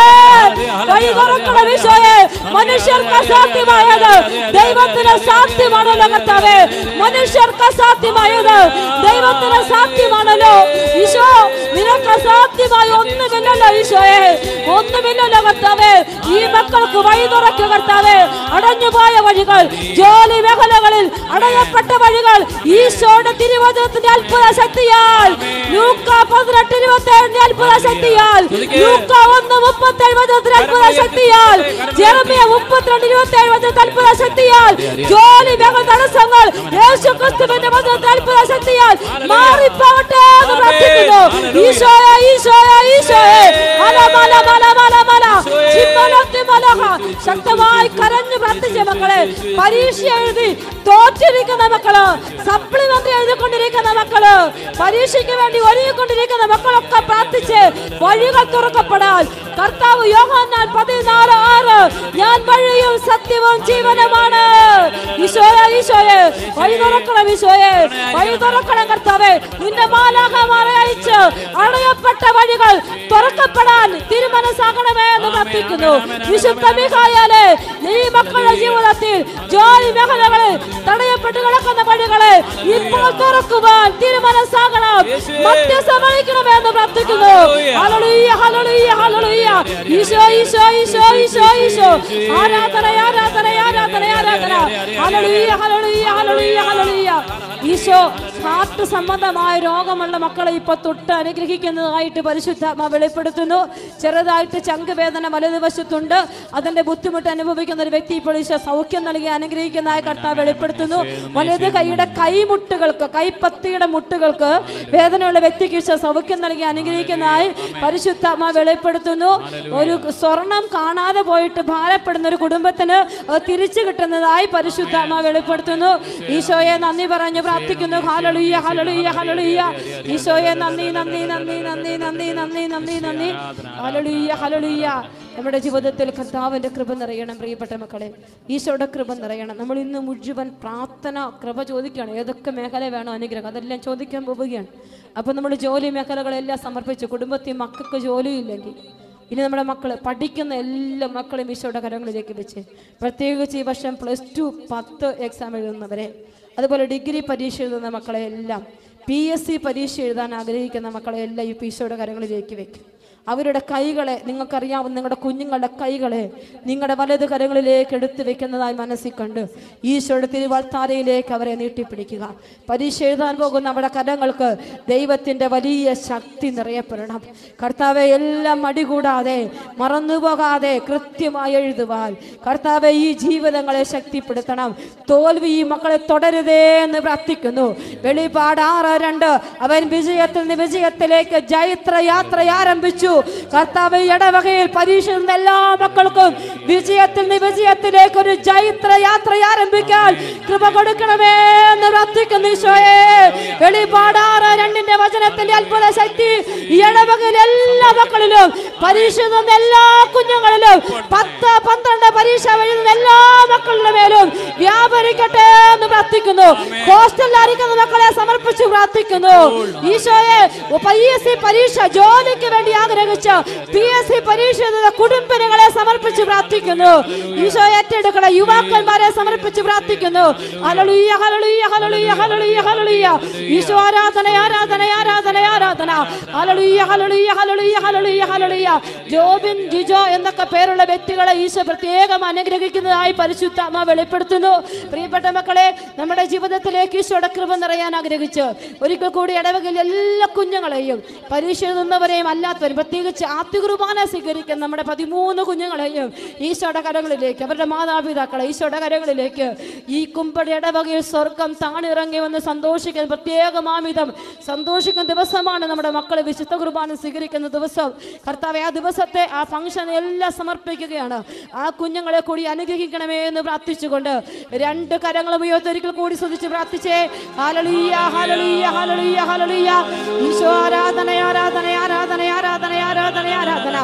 വഴി തുറക്കണം ഈശോയെ മനുഷ്യർക്ക് അസാധ്യമായത് ദൈവത്തിന് സാധ്യമാണല്ലോ കർത്താവേ മനുഷ്യർക്ക് അസാധ്യമായത് ദൈവത്തിന് സാധ്യമാണല്ലോ ഈശോ നിനക്ക് അസാധ്യമായ ഒന്നുമില്ലല്ലോ ഈശോയെ ഒന്നുമില്ലല്ലോ കർത്താവേ ഈ മക്കൾക്ക് വഴി തുറക്കുക കർത്താവേ അടഞ്ഞുപോയ വഴികൾ ജോലി മേഖലകളിൽ അടയപ്പെട്ട വഴികൾ ഈശോയുടെ തിരുവചനത്തിന്റെ അത്ഭുത ശക്തിയാൽ ലൂക്ക പതിനെട്ട് ഇരുപത്തി ഏഴിന്റെ അത്ഭുത ശക്തിയാൽ ലൂക്ക ഒന്ന് മുപ്പത്തി ഏഴ് വചനത്തിന്റെ അത്ഭുത ശക്തിയാൽ ജെറമിയ മുപ്പത്തിരണ്ട് ഇരുപത്തി ഏഴ് വചനത്തിന്റെ അത്ഭുത ശക്തിയാൽ ജോലി മേഖല തടസ്സങ്ങൾ യേശു ക്രിസ്തുവിന്റെ വചനത്തിന്റെ അത്ഭുത ശക്തിയാൽ മാറിപ്പോകട്ടെ എന്ന് പ്രാർത്ഥിക്കുന്നു ഈശോയെ ഈശോയെ ഈശോയെ മല മല മല മല മല ചിമ്മലത്തി മലഹ ശക്തമായി കരഞ്ഞു പ്രാർത്ഥിച്ച മക്കളെ പരീക്ഷ എഴുതി തോറ്റിരിക്കുന്ന മക്കള് സപ്ലിമെന്ററി എഴുതിക്കൊണ്ടിരിക്കുന്ന മക്കള് പരീക്ഷയ്ക്ക് വേണ്ടി ഒരുങ്ങിക്കൊണ്ടിരിക്കുന്ന മക്കളൊക്കെ പ്രാർത്ഥിച്ച് വഴികൾ തുറക്കപ്പെടാൻ കർത്താവ് യോഹന്നാൻ പതിനാല് ആറ് ഞാൻ വഴിയും സത്യവും ജീവനുമാണ് ഈശോയെ ഈശോയെ വഴി തുറക്കണം ഈശോയെ വഴി തുറക്കണം കർത്താവെ നിന്റെ മാലാഹമാരെ അയച്ച് അടയപ്പെട്ട വഴികൾ തുറക്കപ്പെടാൻ തിരുമനസ്സാകണമേ എന്ന് പ്രാർത്ഥിക്കുന്നു വിശുദ്ധ മിഖായാലെ നീ മക്കളുടെ ജീവിതത്തിൽ ജോലി മേഖലകളിൽ തടയപ്പെട്ട് കിടക്കുന്ന വഴികളെ ഇപ്പോൾ തുറക്കുവാൻ തിരുമനസ്സാകണം മധ്യസ്ഥ വഹിക്കണമേ എന്ന് പ്രാർത്ഥിക്കുന്നു ഹല്ലേലൂയ ഹല്ലേലൂയ ഹല്ലേലൂയ ഈശോ ഈശോ ഈശോ ഈശോ ഈശോ ആരാധന ആരാധന ആരാധന ആരാധന ഹല്ലേലൂയ ഹല്ലേലൂയ ഹല്ലേലൂയ ഹല്ലേലൂയ ഈശോ ഹാർട്ട് സംബന്ധമായ രോഗമുള്ള മക്കളെ ഇപ്പൊ തൊട്ട് അനുഗ്രഹിക്കുന്നതായിട്ട് പരിശുദ്ധാത്മ വെളിപ്പെടുത്തുന്നു ചെറുതായിട്ട് ചങ്ക് വേദന വലതുവശത്തുണ്ട് അതിന്റെ ബുദ്ധിമുട്ട് അനുഭവിക്കുന്ന ഒരു വ്യക്തി ഇപ്പോൾ ഈശോ സൗഖ്യം നൽകി അനുഗ്രഹിക്കുന്നതായി കർത്താവ് വെളിപ്പെടുത്തുന്നു വലത് കൈയുടെ കൈമുട്ടുകൾക്ക് കൈപ്പത്തിയുടെ മുട്ടുകൾക്ക് വേദനയുള്ള വ്യക്തിക്ക് ഈശോ സൗഖ്യം നൽകി അനുഗ്രഹിക്കുന്നതായി പരിശുദ്ധാത്മ വെളിപ്പെടുത്തുന്നു ഒരു സ്വർണം കാണാതെ പോയിട്ട് ഭാരപ്പെടുന്ന ഒരു കുടുംബത്തിന് അത് തിരിച്ചു കിട്ടുന്നതായി പരിശുദ്ധാത്മ വെളിപ്പെടുത്തുന്നു ഈശോയെ നന്ദി പറഞ്ഞു പ്രാർത്ഥിക്കുന്നു ഹാലളുയ്യ ഹലളുയ്യ ഹലളുയ്യ ഈശോയെ നന്ദി നന്ദി നന്ദി നന്ദി നന്ദി നന്ദി നന്ദി നന്ദി ഹലളുയ്യ ഹലളുയ്യ നമ്മുടെ ജീവിതത്തിൽ കർത്താവിന്റെ കൃപ നിറയണം പ്രിയപ്പെട്ട മക്കളെ ഈശോയുടെ കൃപ നിറയണം നമ്മൾ ഇന്ന് മുഴുവൻ പ്രാർത്ഥന കൃപ ചോദിക്കുകയാണ് ഏതൊക്കെ മേഖല വേണോ അനുഗ്രഹം അതെല്ലാം ചോദിക്കാൻ പോവുകയാണ് അപ്പൊ നമ്മൾ ജോലി മേഖലകളെല്ലാം സമർപ്പിച്ചു കുടുംബത്തിൽ മക്കൾക്ക് ജോലിയില്ലെങ്കിൽ ഇനി നമ്മുടെ മക്കൾ പഠിക്കുന്ന എല്ലാ മക്കളെയും ഈശോയുടെ കരങ്ങളിലേക്ക് വെച്ച് പ്രത്യേകിച്ച് ഈ വർഷം പ്ലസ് ടു പത്ത് എക്സാം എഴുതുന്നവരെ അതുപോലെ ഡിഗ്രി പരീക്ഷ എഴുതുന്ന മക്കളെ എല്ലാം പി എസ് സി പരീക്ഷ എഴുതാൻ ആഗ്രഹിക്കുന്ന മക്കളെ എല്ലാം ഈ ഈശോയുടെ കരങ്ങളിലേക്ക് വെക്കും അവരുടെ കൈകളെ നിങ്ങൾക്കറിയാവുന്ന നിങ്ങളുടെ കുഞ്ഞുങ്ങളുടെ കൈകളെ നിങ്ങളുടെ വലത് കരങ്ങളിലേക്ക് എടുത്തു വെക്കുന്നതായി മനസ്സിൽ കണ്ട് ഈശോയുടെ തിരുവാൾത്താരയിലേക്ക് അവരെ നീട്ടിപ്പിടിക്കുക പരീക്ഷ എഴുതാൻ പോകുന്ന നമ്മുടെ കരങ്ങൾക്ക് ദൈവത്തിൻ്റെ വലിയ ശക്തി നിറയപ്പെടണം കർത്താവെ എല്ലാം മടികൂടാതെ മറന്നുപോകാതെ കൃത്യമായി എഴുതുവാൻ കർത്താവെ ഈ ജീവിതങ്ങളെ ശക്തിപ്പെടുത്തണം തോൽവി ഈ മക്കളെ തുടരുതേ എന്ന് പ്രാർത്ഥിക്കുന്നു വെളിപാട് ആറ് രണ്ട് അവൻ വിജയത്തിൽ നിന്ന് വിജയത്തിലേക്ക് ജൈത്ര യാത്ര ആരംഭിച്ചു കർത്താവ് ഈ ഇടവകയിൽ പരീക്ഷ എഴുതുന്ന എല്ലാ മക്കൾക്കും വിജയത്തിൽ നിന്ന് വിജയത്തിലേക്ക് ഒരു ജൈത്ര യാത്ര ആരംഭിക്കാൻ കൃപ കൊടുക്കണമേ എന്ന് പ്രാർത്ഥിക്കുന്നു ഈശോയെ വെളിപാട് ആറ് രണ്ടിന്റെ വചനത്തിന്റെ അത്ഭുത ശക്തി ഈ ഇടവകയിൽ എല്ലാ മക്കളിലും പരീക്ഷ എഴുതുന്ന എല്ലാ കുഞ്ഞുങ്ങളിലും പത്ത് പന്ത്രണ്ട് പരീക്ഷ എഴുതുന്ന എല്ലാ മക്കളുടെ മേലും വ്യാപരിക്കട്ടെ എന്ന് പ്രാർത്ഥിക്കുന്നു ഹോസ്റ്റലിലായിരിക്കുന്ന മക്കളെ സമർപ്പിച്ച് പ്രാർത്ഥിക്കുന്നു ഈശോയെ പി എസ് സി പരീക്ഷ ജോലിക്ക് വേണ്ടി ആഗ്രഹിച്ച അനുഗ്രഹിച്ച് പി എസ് സി പരീക്ഷ എഴുതുന്ന കുടുംബിനികളെ സമർപ്പിച്ച് പ്രാർത്ഥിക്കുന്നു ഈശോ ഏറ്റെടുക്കണ യുവാക്കന്മാരെ സമർപ്പിച്ച് പ്രാർത്ഥിക്കുന്നു ഹലളുയ്യ ഹലളുയ്യ ഹലളുയ്യ ഹലളുയ്യ ഹലളുയ്യ ഈശോ ആരാധന ആരാധന ആരാധന ആരാധന ഹലളുയ്യ ഹലളുയ്യ ഹലളുയ്യ ഹലളുയ്യ ഹലളുയ്യ ജോബിൻ ജിജോ എന്നൊക്കെ പേരുള്ള വ്യക്തികളെ ഈശോ പ്രത്യേകം അനുഗ്രഹിക്കുന്നതായി പരിശുദ്ധാത്മ വെളിപ്പെടുത്തുന്നു പ്രിയപ്പെട്ട മക്കളെ നമ്മുടെ ജീവിതത്തിലേക്ക് ഈശോയുടെ കൃപ നിറയാൻ ആഗ്രഹിച്ച് ഒരിക്കൽ കൂടി ഇടവകയിൽ എല്ലാ കുഞ്ഞുങ്ങളെയും പരീക്ഷ എഴുതുന്നവരെയും അല്ലാത്തവരും പ്രത്യേകിച്ച് ആദ്യകുർബാന സ്വീകരിക്കുന്ന നമ്മുടെ പതിമൂന്ന് കുഞ്ഞുങ്ങളെയും ഈശോയുടെ കരങ്ങളിലേക്ക് അവരുടെ മാതാപിതാക്കളെ ഈശോയുടെ കരങ്ങളിലേക്ക് ഈ കുമ്പടി ഇടവകയിൽ സ്വർഗം താണിറങ്ങി വന്ന് സന്തോഷിക്കുന്ന പ്രത്യേകമാമിതം സന്തോഷിക്കുന്ന ദിവസമാണ് നമ്മുടെ മക്കൾ വിശുദ്ധ കുർബാന സ്വീകരിക്കുന്ന ദിവസം കർത്താവെ ആ ദിവസത്തെ ആ ഫംഗ്ഷൻ എല്ലാം സമർപ്പിക്കുകയാണ് ആ കുഞ്ഞുങ്ങളെ കൂടി അനുഗ്രഹിക്കണമേ എന്ന് പ്രാർത്ഥിച്ചുകൊണ്ട് രണ്ട് കരങ്ങളും ഉയർത്തൊരിക്കൽ കൂടി സ്തുതിച്ച് പ്രാർത്ഥിച്ചേ ഹാലളിയ ഹാലളിയ ഹാലളിയ ഹാലളിയ ഈശോ ആരാധന ആരാധന ആരാധന ആരാധന ആരാധന ആരാധന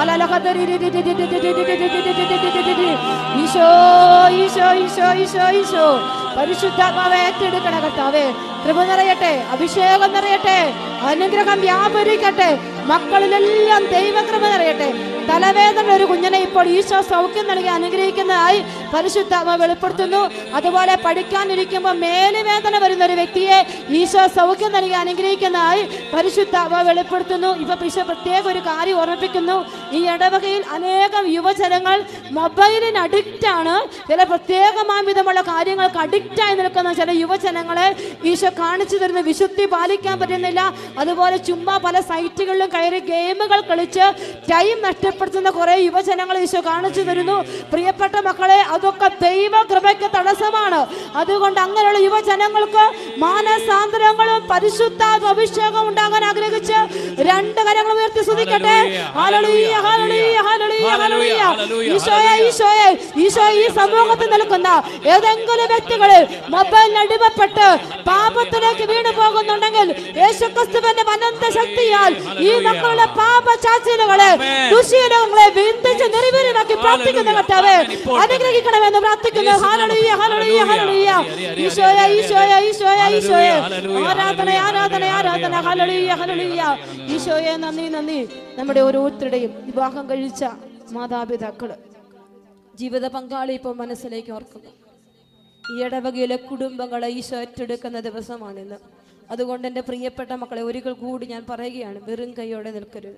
അലലഹദരി ഈശോ ഈശോ ഈശോ ഈശോ ഈശോ പരിശുദ്ധാത്മാവെ ഏറ്റെടുക്കണ കർത്താവേ കൃപ നിറയട്ടെ അഭിഷേകം നിറയട്ടെ അനുഗ്രഹം വ്യാപരിക്കട്ടെ മക്കളിലെല്ലാം ദൈവകൃപ നിറയട്ടെ തലവേദന ഒരു കുഞ്ഞിനെ ഇപ്പോൾ ഈശോ സൗഖ്യം നൽകി അനുഗ്രഹിക്കുന്നതായി പരിശുദ്ധാത്മ വെളിപ്പെടുത്തുന്നു അതുപോലെ പഠിക്കാനിരിക്കുമ്പോൾ മേലുവേദന വരുന്ന ഒരു വ്യക്തിയെ ഈശോ സൗഖ്യം നൽകി അനുഗ്രഹിക്കുന്നതായി പരിശുദ്ധാത്മ വെളിപ്പെടുത്തുന്നു ഇപ്പൊ ഈശോ പ്രത്യേക ഒരു കാര്യം ഓർമ്മിപ്പിക്കുന്നു ഈ ഇടവകയിൽ അനേകം യുവജനങ്ങൾ മൊബൈലിന് അഡിക്റ്റ് ആണ് ചില പ്രത്യേകമായ വിധമുള്ള കാര്യങ്ങൾക്ക് അഡിക്റ്റ് ആയി നിൽക്കുന്ന ചില യുവജനങ്ങളെ ഈശോ കാണിച്ചു തരുന്ന വിശുദ്ധി പാലിക്കാൻ പറ്റുന്നില്ല അതുപോലെ ചുമ്മാ പല സൈറ്റുകളിലും കയറി ഗെയിമുകൾ കളിച്ച് ടൈം നഷ്ടപ്പെടുത്തുന്ന കുറെ യുവജനങ്ങൾ ഈശോ കാണിച്ചു തരുന്നു പ്രിയപ്പെട്ട മക്കളെ അതൊക്കെ ദൈവ കൃപയ്ക്ക് തടസ്സമാണ് അതുകൊണ്ട് അങ്ങനെയുള്ള യുവജനങ്ങൾക്ക് മാനസാന്തരങ്ങളും പരിശുദ്ധ അഭിഷേകം ഉണ്ടാകാൻ ആഗ്രഹിച്ച് രണ്ട് കരങ്ങൾ ഉയർത്തി സ്തുതിക്കട്ടെ ഹല്ലേലൂയ, ഹല്ലേലൂയ, ഹല്ലേലൂയ, ഹല്ലേലൂയ. ഈശോയെ ഈശോയെ ഈശോ ഈ സമൂഹത്തിൽ നിൽക്കുന്ന ഏതെങ്കിലും വ്യക്തികള് മൊബൈലിന് അടിമപ്പെട്ട് പാപത്തിലേക്ക് വീണു പോകുന്നുണ്ടെങ്കിൽ യേശുക്രിസ്തുവിന്റെ അനന്ത ശക്തിയാൽ ഈ മക്കളുടെ പാപ ചാച്ചിലുകളെ ദുശീലങ്ങളെ വിന്ദിച്ച് നിർവീര്യമാക്കി പ്രാർത്ഥിക്കുന്ന കർത്താവേ അനുഗ്രഹിക്കണമെന്ന് പ്രാർത്ഥിക്കുന്നു ഹല്ലേലൂയ ഹല്ലേലൂയ ഹല്ലേലൂയ ഈശോയെ ഈശോയെ ഈശോയെ ഈശോയെ ആരാധന ആരാധന ആരാധന ഹല്ലേലൂയ ഹല്ലേലൂയ ഈശോയെ നന്ദി നന്ദി നമ്മുടെ ഓരോരുത്തരുടെയും വിവാഹം കഴിച്ച മാതാപിതാക്കള് ജീവിത പങ്കാളി ഇപ്പോൾ മനസ്സിലേക്ക് ഓർക്കുന്നു ഈ ഇടവകയിലെ കുടുംബങ്ങളെ ഈശോ ഏറ്റെടുക്കുന്ന ദിവസമാണിന്ന് അതുകൊണ്ട് എൻ്റെ പ്രിയപ്പെട്ട മക്കളെ ഒരിക്കൽ കൂടി ഞാൻ പറയുകയാണ് വെറും കൈയോടെ നിൽക്കരുത്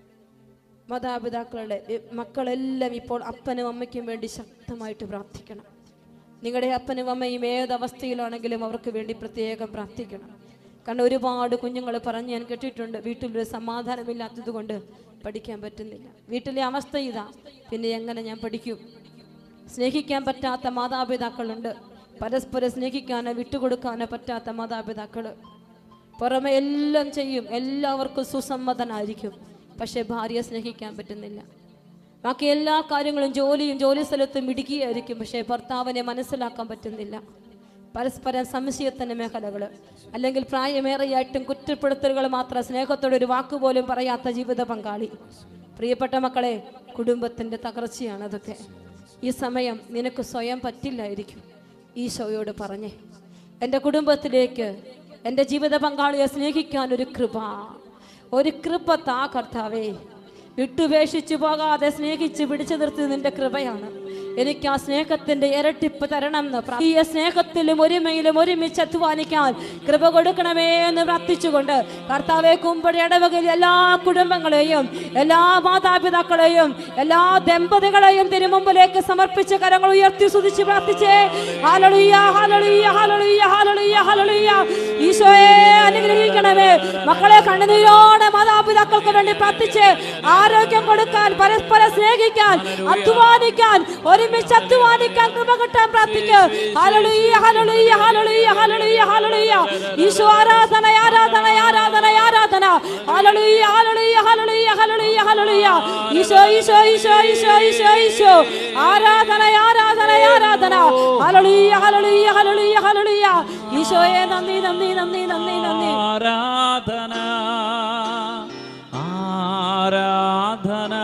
മാതാപിതാക്കളുടെ എ, മക്കളെല്ലാം ഇപ്പോൾ അപ്പനും അമ്മയ്ക്കും വേണ്ടി ശക്തമായിട്ട് പ്രാർത്ഥിക്കണം നിങ്ങളുടെ അപ്പനും അമ്മയും ഏതവസ്ഥയിലാണെങ്കിലും അവർക്ക് വേണ്ടി പ്രത്യേകം പ്രാർത്ഥിക്കണം കാരണം ഒരുപാട് കുഞ്ഞുങ്ങൾ പറഞ്ഞ് ഞാൻ കേട്ടിട്ടുണ്ട് വീട്ടിലൊരു സമാധാനമില്ലാത്തത് കൊണ്ട് പഠിക്കാൻ പറ്റുന്നില്ല വീട്ടിലെ അവസ്ഥ ഇതാ പിന്നെ എങ്ങനെ ഞാൻ പഠിക്കും സ്നേഹിക്കാൻ പറ്റാത്ത മാതാപിതാക്കളുണ്ട് പരസ്പരം സ്നേഹിക്കാനോ വിട്ടുകൊടുക്കാനോ പറ്റാത്ത മാതാപിതാക്കൾ പുറമെ എല്ലാം ചെയ്യും എല്ലാവർക്കും സുസമ്മതനായിരിക്കും പക്ഷെ ഭാര്യയെ സ്നേഹിക്കാൻ പറ്റുന്നില്ല ബാക്കി എല്ലാ കാര്യങ്ങളും ജോലിയും ജോലി സ്ഥലത്തും ഇടുക്കിയായിരിക്കും പക്ഷേ ഭർത്താവിനെ മനസ്സിലാക്കാൻ പറ്റുന്നില്ല പരസ്പരം സംശയത്തിന്റെ മേഖലകൾ അല്ലെങ്കിൽ പ്രായമേറെയായിട്ടും കുറ്റപ്പെടുത്തലുകൾ മാത്രം സ്നേഹത്തോടെ ഒരു വാക്കുപോലും പറയാത്ത ജീവിത പങ്കാളി പ്രിയപ്പെട്ട മക്കളെ കുടുംബത്തിന്റെ തകർച്ചയാണ് അതൊക്കെ ഈ സമയം നിനക്ക് സ്വയം പറ്റില്ലായിരിക്കും ഈശോയോട് പറഞ്ഞേ എൻ്റെ കുടുംബത്തിലേക്ക് എൻ്റെ ജീവിത പങ്കാളിയെ സ്നേഹിക്കാൻ ഒരു കൃപ ഒരു കൃപ താ കർത്താവേ വിട്ടുപേക്ഷിച്ചു പോകാതെ സ്നേഹിച്ച് പിടിച്ചു നിർത്തി നിന്റെ കൃപയാണ് എനിക്ക് ആ സ്നേഹത്തിന്റെ ഇരട്ടിപ്പ് തരണം എന്ന് പ്രാ- ഈ സ്നേഹത്തിലും ഒരുമയിലും ഒരുമിച്ച് അധ്വാനിക്കാൻ കൃപ കൊടുക്കണമേ എന്ന് പ്രാർത്ഥിച്ചുകൊണ്ട് കർത്താവെ കുമ്പടി ഇടവകയിൽ എല്ലാ കുടുംബങ്ങളെയും എല്ലാ മാതാപിതാക്കളെയും എല്ലാ ദമ്പതികളെയും തിരുമുമ്പിലേക്ക് സമർപ്പിച്ച് കരങ്ങൾ ഉയർത്തി സ്തുതിച്ച് പ്രാർത്ഥിച്ചേ ഹാലളുയ്യ ഹാലളുയ്യ ഹാലളുയ്യ ഹാലളുയ്യ ഹാലളുയ്യ ഈശോയെ അനുഗ്രഹിക്കണമേ മക്കളെ കണ്ണുനീരോടെ മാതാപിതാക്കൾക്ക് വേണ്ടി പ്രാർത്ഥിച്ച് ആരോഗ്യം കൊടുക്കാൻ പരസ്പരം സ്നേഹിക്കാൻ അധ്വാനിക്കാൻ ഒരുമിച്ച് അധ്വാനിക്കാൻ കൃപ കിട്ടാൻ പ്രാർത്ഥിക്കുക ഹല്ലേലൂയ ഹല്ലേലൂയ ഹല്ലേലൂയ ഹല്ലേലൂയ ഹല്ലേലൂയ ഈശോ ആരാധന ആരാധന ആരാധന ആരാധന ഹല്ലേലൂയ ഹല്ലേലൂയ ഹല്ലേലൂയ ഹല്ലേലൂയ ഹല്ലേലൂയ ഈശോ ഈശോ ഈശോ ഈശോ ഈശോ ഈശോ ആരാധന ആരാധന ആരാധന ഹല്ലേലൂയ ഹല്ലേലൂയ ഹല്ലേലൂയ ഹല്ലേലൂയ ഈശോയെ നന്ദി നന്ദി നന്ദി നന്ദി നന്ദി ആരാധന ആരാധന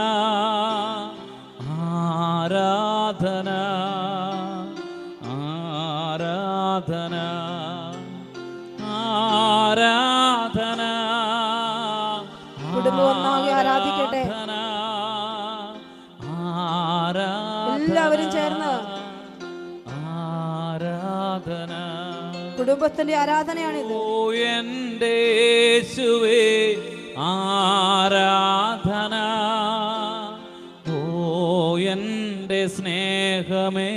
ആരാധന ആരാധന ആരാധന കുടുംബം ഒന്നാകെ ആരാധിക്കട്ടെ പാടട്ടെ ആരാധന എല്ലാവരും ചേർന്ന് ആരാധന കുടുംബത്തിന്റെ ആരാധനയാണിത് ഓ എൻ്റെ യേശുവേ ആരാധന ഓ എൻ്റെ സ്നേഹമേ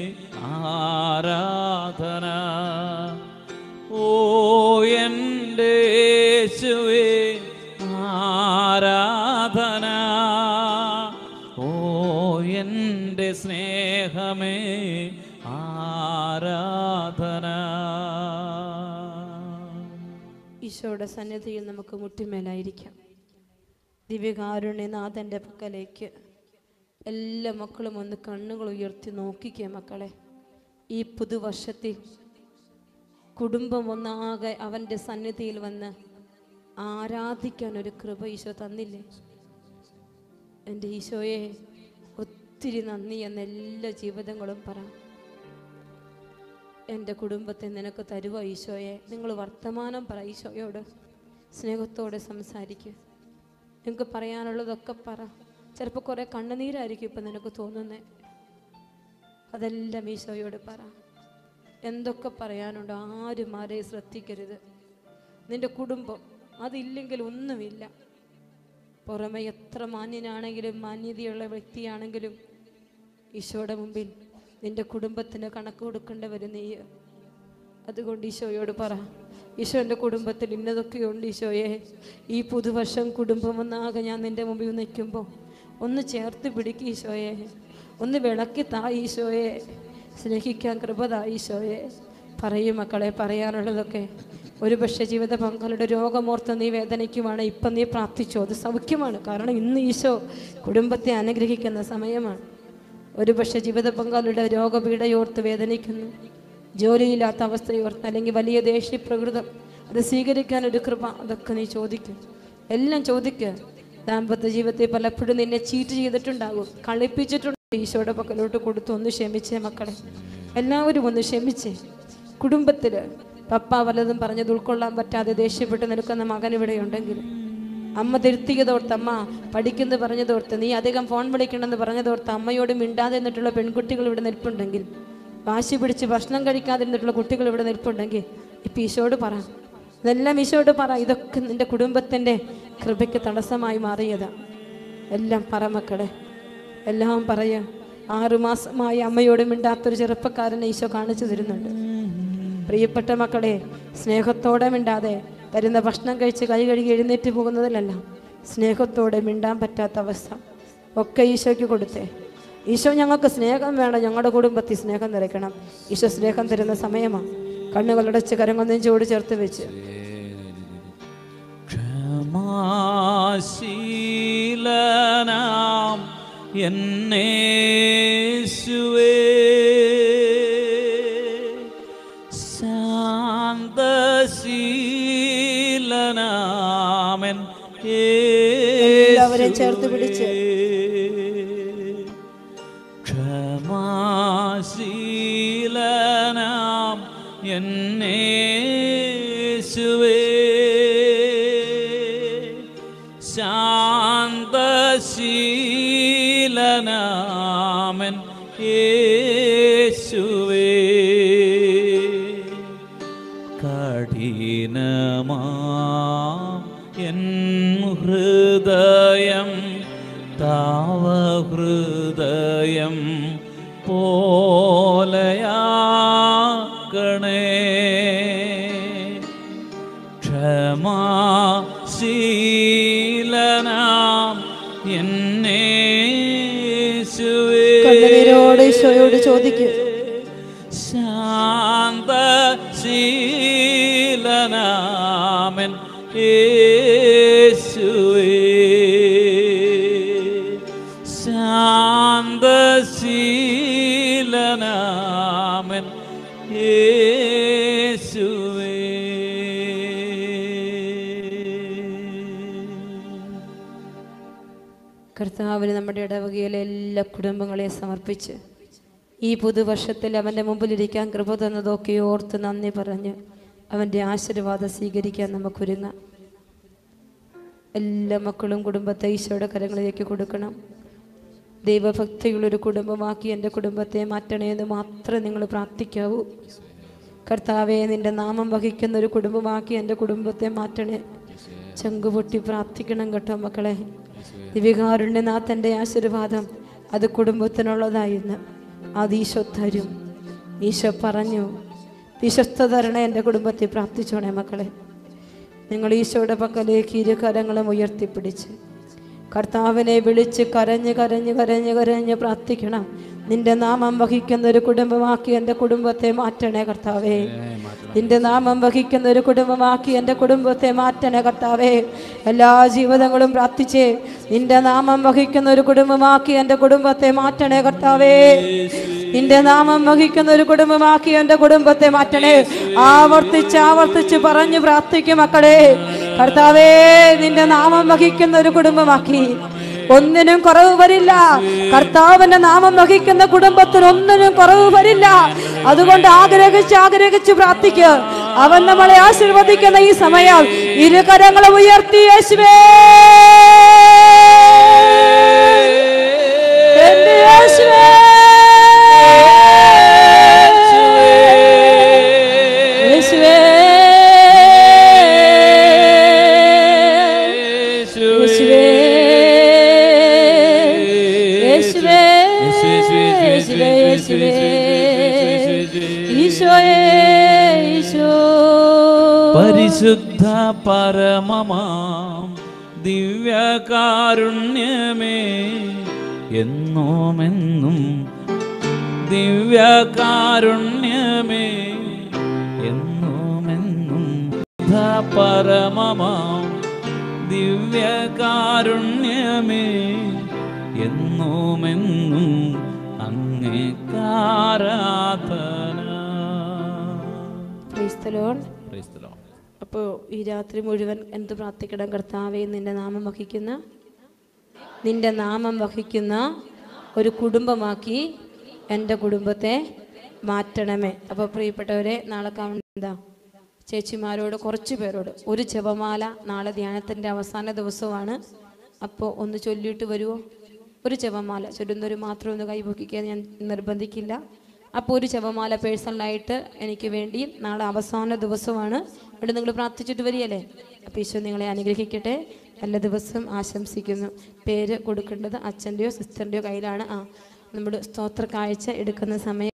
ആരാധന ഓ എൻ്റെ യേശുവേ ആരാധന ഓ എൻ്റെ സ്നേഹമേ ആരാധന ഈശോയുടെ സന്നിധിയിൽ നമുക്ക് മുട്ടിമേലായിരിക്കാം ദിവ്യകാരുണ്യനാഥൻ്റെ പക്കലേക്ക് എല്ലാ മക്കളും ഒന്ന് കണ്ണുകൾ ഉയർത്തി നോക്കിക്കുക മക്കളെ ഈ പുതുവർഷത്തിൽ കുടുംബം ഒന്നാകെ അവൻ്റെ സന്നിധിയിൽ വന്ന് ആരാധിക്കാൻ ഒരു കൃപ ഈശോ തന്നില്ലേ എൻ്റെ ഈശോയെ ഒത്തിരി നന്ദി എന്ന എല്ലാ ജീവിതങ്ങളും പറ എൻ്റെ കുടുംബത്തെ നിനക്ക് തരുവോ ഈശോയെ നിങ്ങൾ വർത്തമാനം പറ ഈശോയോട് സ്നേഹത്തോടെ സംസാരിക്കുക നിങ്ങൾക്ക് പറയാനുള്ളതൊക്കെ പറ ചിലപ്പോൾ കുറേ കണ്ണുനീരായിരിക്കും ഇപ്പം നിനക്ക് തോന്നുന്നത് അതെല്ലാം ഈശോയോട് പറ എന്തൊക്കെ പറയാനുണ്ടോ ആരും ആരെയും ശ്രദ്ധിക്കരുത് നിന്റെ കുടുംബം അതില്ലെങ്കിൽ ഒന്നുമില്ല പുറമെ എത്ര മാന്യനാണെങ്കിലും മാന്യതയുള്ള വ്യക്തിയാണെങ്കിലും ഈശോയുടെ മുമ്പിൽ നിന്റെ കുടുംബത്തിന് കണക്ക് കൊടുക്കേണ്ടവര് നീ അതുകൊണ്ട് ഈശോയോട് പറ ഈശോ എൻ്റെ കുടുംബത്തിൽ ഇന്നതൊക്കെയുണ്ട് ഈശോയെ ഈ പുതുവർഷം കുടുംബം ഒന്നാകെ ഞാൻ നിന്റെ മുമ്പിൽ നിൽക്കുമ്പോൾ ഒന്ന് ചേർത്ത് പിടിക്കുക ഈശോയെ ഒന്ന് വിളക്കി താ ഈശോയെ സ്നേഹിക്കാൻ കൃപ താ ഈശോയെ പറയും മക്കളെ പറയാനുള്ളതൊക്കെ ഒരു പക്ഷേ ജീവിത പങ്കാളിയുടെ രോഗമോർത്ത് നീ വേദനിക്കുവാണ് ഇപ്പം നീ പ്രാർത്ഥിച്ചോ അത് സൗഖ്യമാണ് കാരണം ഇന്ന് ഈശോ കുടുംബത്തെ അനുഗ്രഹിക്കുന്ന സമയമാണ് ഒരു പക്ഷേ ജീവിത പങ്കാളിയുടെ രോഗപീഠയോർത്ത് വേദനിക്കുന്നു ജോലിയില്ലാത്ത അവസ്ഥയോർത്ത് അല്ലെങ്കിൽ വലിയ ദേഷ്യപ്രകൃതം അത് സ്വീകരിക്കാൻ ഒരു കൃപ അതൊക്കെ നീ ചോദിക്കും എല്ലാം ചോദിക്കുക ദാമ്പത്യ ജീവിതത്തിൽ പലപ്പോഴും നിന്നെ ചീറ്റ് ചെയ്തിട്ടുണ്ടാകും കളിപ്പിച്ചിട്ടുണ്ട് ഈശോയുടെ പക്കലോട്ട് കൊടുത്തു ഒന്ന് ക്ഷമിച്ചേ മക്കളെ എല്ലാവരും ഒന്ന് ക്ഷമിച്ചേ കുടുംബത്തിൽ പപ്പ വല്ലതും പറഞ്ഞത് ഉൾക്കൊള്ളാൻ പറ്റാതെ ദേഷ്യപ്പെട്ട് നിൽക്കുന്ന മകൻ ഇവിടെ ഉണ്ടെങ്കിൽ അമ്മ തിരുത്തിയതോർത്ത് അമ്മ പഠിക്കുന്നത് പറഞ്ഞതോർത്ത് നീ അധികം ഫോൺ വിളിക്കണമെന്ന് പറഞ്ഞതോർത്ത് അമ്മയോട് മിണ്ടാതെ നിന്നിട്ടുള്ള പെൺകുട്ടികൾ ഇവിടെ നിൽപ്പുണ്ടെങ്കിൽ വാശി പിടിച്ച് ഭക്ഷണം കഴിക്കാതെ നിന്നിട്ടുള്ള കുട്ടികൾ ഇവിടെ നിൽപ്പുണ്ടെങ്കിൽ ഇപ്പം ഈശോട് പറ ഇതെല്ലാം ഈശോട് പറ ഇതൊക്കെ നിന്റെ കുടുംബത്തിൻ്റെ കൃപയ്ക്ക് തടസ്സമായി മാറിയതാ എല്ലാം പറ മക്കളെ എല്ലാം പറയ ആറുമാസമായി അമ്മയോട് മിണ്ടാത്തൊരു ചെറുപ്പക്കാരനെ ഈശോ കാണിച്ചു തരുന്നുണ്ട് പ്രിയപ്പെട്ട മക്കളെ സ്നേഹത്തോടെ മിണ്ടാതെ തരുന്ന ഭക്ഷണം കഴിച്ച് കൈ കഴുകി എഴുന്നേറ്റ് പോകുന്നതിലല്ല സ്നേഹത്തോടെ മിണ്ടാൻ പറ്റാത്ത അവസ്ഥ ഒക്കെ ഈശോയ്ക്ക് കൊടുത്തേ ഈശോ ഞങ്ങൾക്ക് സ്നേഹം വേണം ഞങ്ങളുടെ കുടുംബത്തിൽ സ്നേഹം നിറയ്ക്കണം ഈശോ സ്നേഹം തരുന്ന സമയമാണ് കണ്ണുകളടച്ച് കരങ്ങൊന്നും ചൂട് ചേർത്ത് വെച്ച് ക്ഷമാശീലനാം എന്നേശുവേ ശാന്തശീലനാമൻ എല്ലാവരെയും ചേർത്ത് പിടിച്ച്. ക്ഷമാശീലനാം എന്നേശുവേ ശാന്തശീലനാമൻ യേശുവേ കഠിനമാം എൻ ഹൃദയം താവ ഹൃദയം പോലയാക്കണേ ക്ഷമാശീലനാം എന്നേശുവേ കണ്ണുനീരോട് ഈശോയോട് ചോദിക്കും ശാന്തശീലനാമൻ യേശുവേ ശാന്തശീലനാമൻ യേശുവേ കർത്താവിന് നമ്മുടെ ഇടവകയിലെ എല്ലാ കുടുംബങ്ങളെയും സമർപ്പിച്ച് ഈ പുതുവർഷത്തിൽ അവൻ്റെ മുമ്പിലിരിക്കാൻ കൃപ തന്നതൊക്കെ ഓർത്ത് നന്ദി പറഞ്ഞ് അവൻ്റെ ആശീർവാദം സ്വീകരിക്കാൻ നമുക്കൊരുങ്ങാം എല്ലാ മക്കളും കുടുംബത്തെ ഈശോയുടെ കരങ്ങളിലേക്ക് കൊടുക്കണം ദൈവഭക്തിയുള്ളൊരു കുടുംബമാക്കി എൻ്റെ കുടുംബത്തെ മാറ്റണേ എന്ന് മാത്രമേ നിങ്ങൾ പ്രാർത്ഥിക്കാവൂ കർത്താവെ നിന്റെ നാമം വഹിക്കുന്ന ഒരു കുടുംബമാക്കി എൻ്റെ കുടുംബത്തെ മാറ്റണേ ചങ്കുപൊട്ടി പ്രാർത്ഥിക്കണം കേട്ടോ മക്കളെ ദിവികാരുണ്യനാഥൻ്റെ ആശീർവാദം അത് കുടുംബത്തിനുള്ളതായിരുന്നു അത് ഈശോ തരും ഈശോ പറഞ്ഞു വിശ്വസ്ത തരണേ എൻ്റെ കുടുംബത്തെ പ്രാർത്ഥിച്ചോണേ മക്കളെ നിങ്ങൾ ഈശോയുടെ പക്കലേക്ക് ഇരുകരങ്ങളും ഉയർത്തിപ്പിടിച്ച് കർത്താവിനെ വിളിച്ച് കരഞ്ഞ് കരഞ്ഞ് കരഞ്ഞ് കരഞ്ഞ് പ്രാർത്ഥിക്കണം നിന്റെ നാമം വഹിക്കുന്ന ഒരു കുടുംബമാക്കി എൻ്റെ കുടുംബത്തെ മാറ്റണേ കർത്താവേ നിന്റെ നാമം വഹിക്കുന്ന ഒരു കുടുംബമാക്കി എൻ്റെ കുടുംബത്തെ മാറ്റണേ കർത്താവേ എല്ലാ ജീവിതങ്ങളും പ്രാർത്ഥിച്ച് നിന്റെ നാമം വഹിക്കുന്ന ഒരു കുടുംബമാക്കി എൻ്റെ കുടുംബത്തെ മാറ്റണേ കർത്താവേ നിന്റെ നാമം വഹിക്കുന്ന ഒരു കുടുംബമാക്കി എൻ്റെ കുടുംബത്തെ മാറ്റണേ ആവർത്തിച്ച് ആവർത്തിച്ച് പറഞ്ഞു പ്രാർത്ഥിക്കും മക്കളെ കർത്താവേ നിന്റെ നാമം വഹിക്കുന്ന ഒരു കുടുംബമാക്കി ഒന്നിനും കുറവ് വരില്ല കർത്താവിന്റെ നാമം വഹിക്കുന്ന കുടുംബത്തിന് ഒന്നിനും കുറവ് വരില്ല അതുകൊണ്ട് ആഗ്രഹിച്ച് ആഗ്രഹിച്ച് പ്രാർത്ഥിക്കുക അവൻ നമ്മളെ ആശീർവദിക്കുന്ന ഈ സമയം ഇരുകരങ്ങളും ഉയർത്തി യേശുവേ എന്റെ യേശുവേ യേശുവേ യേശുവേ യേശുവേ യേശുവേ യേശുവേ ഈശോയേ ഈശോ പരിശുദ്ധ പരമമാം ദിവ്യകാരുണ്യമേ എന്നുമെന്നും ദിവ്യകാരുണ്യമേ എന്നുമെന്നും ശുദ്ധ പരമമാം ദിവ്യകാരുണ്യമേ എന്നുമെന്നും അങ്ങേക്കാരാധന Praise the Lord. Praise the Lord. അപ്പോൾ ഈ രാത്രി മുഴുവൻ എന്ത് പ്രാർത്ഥിക്കണം കർത്താവേ നിന്റെ നാമം വഹിക്കുന്ന നിന്റെ നാമം വഹിക്കുന്ന ഒരു കുടുംബമാക്കി എൻ്റെ കുടുംബത്തെ മാറ്റണമേ അപ്പോൾ പ്രിയപ്പെട്ടവരെ നാളെ കാണുന്ന എന്താ ചേച്ചിമാരോട് കുറച്ച് പേരോട് ഒരു ജപമാല നാളെ ധ്യാനത്തിൻ്റെ അവസാന ദിവസമാണ് അപ്പോൾ ഒന്ന് ചൊല്ലിയിട്ട് വരുമോ ഒരു ജപമാല ചൊല്ലുന്നവർ മാത്രം ഒന്ന് കൈപൊക്കിക്കാൻ ഞാൻ നിർബന്ധിക്കില്ല അപ്പോൾ ഒരു ജപമാല പേഴ്സണലായിട്ട് എനിക്ക് വേണ്ടി നാളെ അവസാന ദിവസമാണ് ഇവിടെ നിങ്ങൾ പ്രാർത്ഥിച്ചിട്ട് വരികയല്ലേ അപ്പോൾ ഈശോ നിങ്ങളെ അനുഗ്രഹിക്കട്ടെ നല്ല ദിവസം ആശംസിക്കുന്നു പേര് കൊടുക്കേണ്ടത് അച്ഛൻ്റെയോ സിസ്റ്ററിൻ്റെയോ കയ്യിലാണ് ആ നമ്മുടെ സ്തോത്ര കാഴ്ച എടുക്കുന്ന സമയം